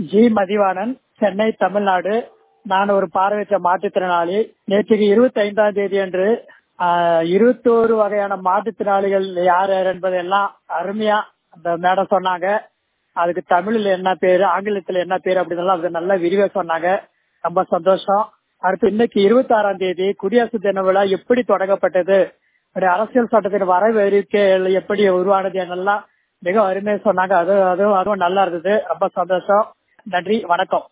G Mathivanan Chennai Tamil Nadu நான் ஒரு பார்வையற்ற மாற்றுத்திறனாளி நேற்றுக்கு இருபத்தி ஐந்தாம் தேதி அன்று இருபத்தோரு வகையான மாற்றுத்திறனாளிகள் யார் யார் என்பதெல்லாம் அருமையா அந்த மேடம் சொன்னாங்க அதுக்கு தமிழ்ல என்ன பேரு ஆங்கிலத்துல என்ன பேரு அப்படின்னு அது நல்லா விரிவா சொன்னாங்க ரொம்ப சந்தோஷம் அடுத்து இன்னைக்கு இருபத்தி ஆறாம் தேதி குடியரசு தின விழா எப்படி தொடங்கப்பட்டது அரசியல் சட்டத்தின் வரவேற்கை எப்படி உருவானது என்னெல்லாம் மிக அருமையா சொன்னாங்க அது அதுவும் அதுவும் நல்லா இருந்தது ரொம்ப சந்தோஷம் நன்றி வணக்கம்